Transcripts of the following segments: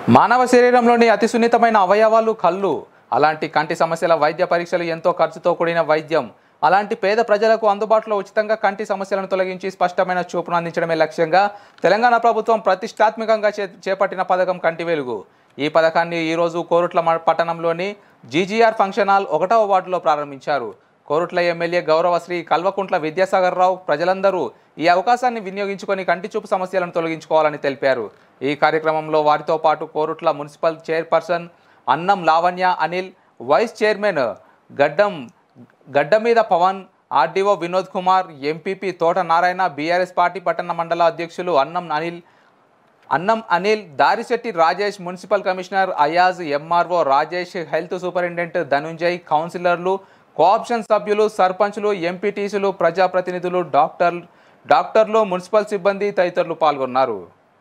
మానవ శరీరంలోని అతి సున్నితమైన అవయవాలు కళ్ళు అలాంటి కంటి సమస్యల వైద్య పరీక్షలు ఎంతో ఖర్చుతో కూడిన వైద్యం అలాంటి పేద ప్రజలకు అందుబాటులో ఉచితంగా కంటి సమస్యలను తొలగించి స్పష్టమైన చూపును అందించడమే లక్ష్యంగా తెలంగాణ ప్రభుత్వం ప్రతిష్టాత్మకంగా చే చేపట్టిన పథకం కంటి వెలుగు ఈ పథకాన్ని ఈరోజు కోరుట్ల మ- పట్టణంలోని జీజీఆర్ ఫంక్షన్ హాల్ ఒకటవ వార్డులో ప్రారంభించారు కోరుట్ల ఎమ్మెల్యే గౌరవశ్రీ కల్వకుంట్ల విద్యాసాగర్ రావు ప్రజలందరూ ఈ అవకాశాన్ని వినియోగించుకొని కంటి చూపు సమస్యలను తొలగించుకోవాలని తెలిపారు ఈ కార్యక్రమంలో వారితో పాటు కోరుట్ల మున్సిపల్ చైర్పర్సన్ అన్నం లావణ్య అనిల్ వైస్ చైర్మన్ గడ్డం గడ్డ మీద Pavan RDO Vinod Kumar MPP Thota Narayana BRS party పట్టణ మండల అధ్యక్షులు Annam Anil Annam Anil Darishetti Rajesh municipal commissioner Ayaz MRO Rajesh health superintendent Dhananjay కౌన్సిలర్లు కోఆప్షన్ సభ్యులు సర్పంచులు ఎంపీటీసీలు ప్రజాప్రతినిధులు డాక్టర్ డాక్టర్లు మున్సిపల్ సిబ్బంది తదితరులు పాల్గొన్నారు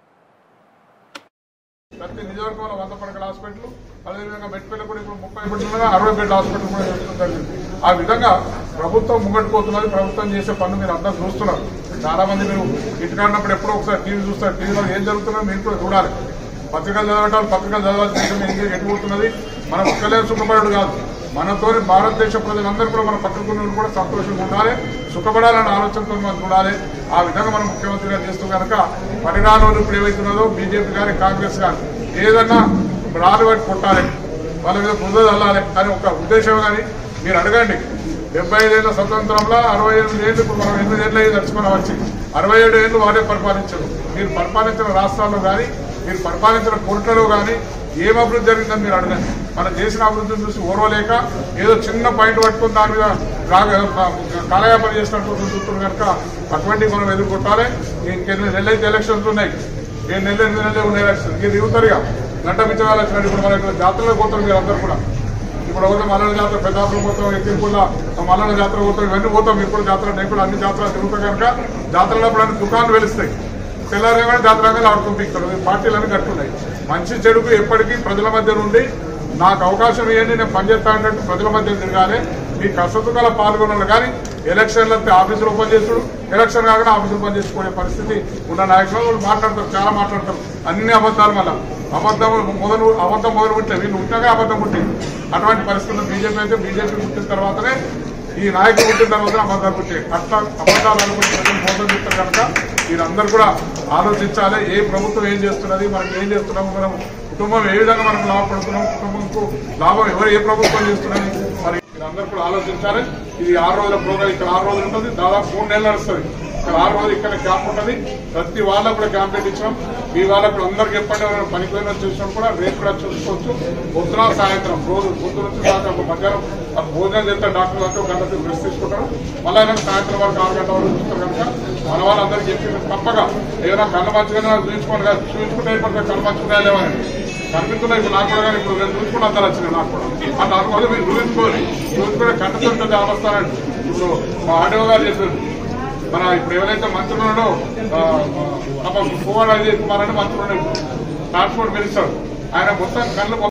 ప్రతి నియోజకవర్గంలో వంద పడకల హాస్పిటల్ అదేవిధంగా మెట్పల్లి కూడా ఇప్పుడు ముప్పై బెడ్లుగా అరవై బెడ్ హాస్పిటల్ కూడా పెట్టడం జరిగింది ఆ విధంగా ప్రభుత్వం ముంగట్టుకోతున్నది ప్రభుత్వం చేసే పనులు మీరు అందరూ చూస్తున్నారు చాలా మంది మీరు ఇంటికాడినప్పుడు ఎప్పుడో ఒకసారి టీవీ చూస్తారు టీవీలో ఏం జరుగుతుందో మీరు కూడా చూడాలి పత్రికలు చదవటాలు పత్రికలు చదవాల్సిన దేశం ఏం ఎటుపోతున్నది మనం ఒక్కలే సుఖపడు కాదు మనతో భారతదేశ ప్రజలందరూ కూడా మన పక్కకున్న కూడా సంతోషంగా ఉండాలి సుఖపడాలన్న ఆలోచనతో మనం చూడాలి ఆ విధంగా మనం ముఖ్యమంత్రిగా చేస్తూ కనుక పరిణామాలు ఇప్పుడు ఏవైతున్నదో బీజేపీ కానీ కాంగ్రెస్ కానీ ఏదన్నా రాళ్ళు పెట్టి కొట్టాలి వాళ్ళ మీద బుద్ధ చల్లాలి అని ఒక ఉద్దేశం కానీ మీరు అడగండి డెబ్బై ఐదేళ్ల స్వతంత్రంలో అరవై ఎనిమిది ఏళ్ళు ఇప్పుడు మనం ఎనిమిది ఏళ్ళు అయ్యి నడుచుకుని వచ్చి అరవై ఏడు ఏళ్ళు వారే పరిపాలించారు మీరు పరిపాలించిన రాష్ట్రాల్లో కానీ మీరు పరిపాలించిన కోర్టులలో కానీ ఏం అభివృద్ధి జరిగిందని మీరు అడగండి మనం చేసిన అభివృద్ధిని చూసి ఓర్వలేక ఏదో చిన్న పాయింట్ పట్టుకుని దాని మీద రాగ కాలయాపన చేసినట్టు చూస్తున్నారు కనుక అటువంటి మనం ఎదుర్కొట్టాలి ఇంకెన్ని నెలలు అయితే ఎలక్షన్స్ ఉన్నాయి ఏడు నెలలు ఎనిమిది నెలలు ఉన్నాయి ఎలక్షన్ ఇది దిగుతారుగా గంట మించగాలు వచ్చినట్టు ఇప్పుడు మన జాతరలో పోతారు మీరు అందరు కూడా ఇప్పుడు ఒకటి మల్లన్న జాతర పెద్దాపురం పోతాం ఎత్తిరిపుల్ల మల్లన్న జాతర పోతాం ఇవన్నీ పోతాం మీరు కూడా జాతర నేను కూడా అన్ని జాతరలు తిరుగుతాం కనుక జాతరలో అన్ని దుకాణాలు వెలుస్తాయి తెల్లారేమైనా జాతరగా ఆడుకుంటూ ఇక్కడ పార్టీలన్నీ కట్టున్నాయి మంచి చెడుకు ఎప్పటికీ ప్రజల మధ్య నుండి నాకు అవకాశం ఇవ్వండి నేను పనిచేస్తా అన్నట్టు ప్రజల మధ్య తిరగాలి మీ కష్టతుకాల పాల్గొనాలి కానీ ఎలక్షన్లు అయితే ఆఫీసులు ఓపెన్ చేసుడు ఎలక్షన్ కాకుండా ఆఫీసులు పని చేసుకునే పరిస్థితి ఉన్న నాయకులు వాళ్ళు మాట్లాడతారు చాలా మాట్లాడతారు అన్ని అబద్ధాలు మళ్ళా అబద్ధం మొదలు అబద్ధం మొదలు పుట్టే వీళ్ళు ఉంటగా అబద్ధం పుట్టింది అటువంటి పరిస్థితుల్లో బీజేపీ అయితే బీజేపీ పుట్టిన తర్వాతనే ఈ నాయకులు పుట్టిన తర్వాత అబద్ధాలు పుట్టాయి అట్లా అబద్ధాలు అనుకుంటే ప్రజలు మోసం చేస్తారు కనుక మీరందరూ కూడా ఆలోచించాలి ఏ ప్రభుత్వం ఏం చేస్తున్నది మనకి ఏం చేస్తున్నాము మనం కుటుంబం ఏ విధంగా మనం లాభపడుతున్నాం కుటుంబంకు లాభం ఎవరు ఏ ప్రభుత్వం చేస్తున్నది మరి మీరందరూ కూడా ఆలోచించాలి ఇది ఆరు రోజుల ప్రోగ్రాం ఇక్కడ ఆరు రోజులు ఉంటుంది దాదాపు మూడు నెలలు నడుస్తుంది ఇక్కడ ఆరు రోజులు ఇక్కడ క్యాంప్ ఉంటుంది ప్రతి వాళ్ళకు కూడా క్యాంప్ పెట్టించాం మీ వాళ్ళకు కూడా అందరికి చెప్పండి ఎవరైనా పనికి పోయిన చూసినా కూడా రేపు కూడా చూసుకోవచ్చు పొద్దున సాయంత్రం రోజు పొద్దున నుంచి సాయంత్రం మధ్యాహ్నం ఆ భోజనం చేస్తే డాక్టర్ గారితో ఒక గంట సేపు రెస్ట్ తీసుకుంటారు మళ్ళీ అయినా సాయంత్రం వరకు ఆరు గంటల వరకు చూస్తారు కనుక మన వాళ్ళందరికీ చెప్పి తప్పగా ఏదైనా కళ్ళు మంచిగా చూపించుకోండి కదా చూపించుకుంటే అయిపోతే కళ్ళు మంచిగా లేవని కనిపిస్తున్నాయి ఇప్పుడు నాకు కూడా కానీ ఇప్పుడు నేను చూసుకుని అంతా వచ్చినాయి నాకు కూడా అట్లా అనుకోవాలి మీరు చూపించుకోవాలి చూపించుకుంటే కంటతుంటుంది అవస్థానండి ఇప్పుడు మా ఆడియో గారు చెప్పారు మన ఇప్పుడు ఎవరైతే మంత్రులు ఉన్నాడో పువ్వాడు అది కుమార్ అంటే మంత్రులు ఉన్నాడు ట్రాన్స్పోర్ట్ మినిస్టర్ ఆయన మొత్తం కళ్ళు